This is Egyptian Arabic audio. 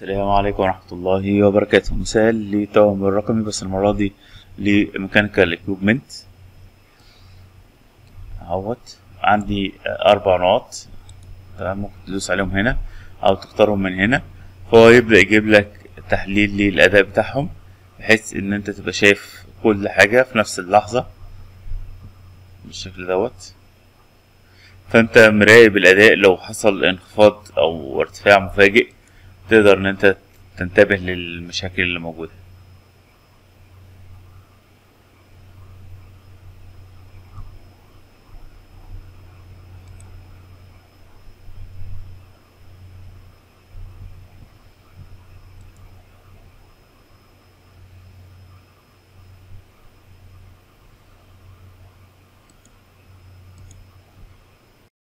السلام عليكم ورحمة الله وبركاته مثال للتوأم الرقمي بس المرة دي لميكانيكال اكويبمنت اهوت عندي أربع نقط تمام ممكن تدوس عليهم هنا أو تختارهم من هنا فهو يبدأ يجيب لك تحليل للأداء بتاعهم بحيث إن أنت تبقى شايف كل حاجة في نفس اللحظة بالشكل دوت فأنت مراقب الأداء لو حصل انخفاض أو ارتفاع مفاجئ تقدر إن أنت تنتبه للمشاكل اللي موجودة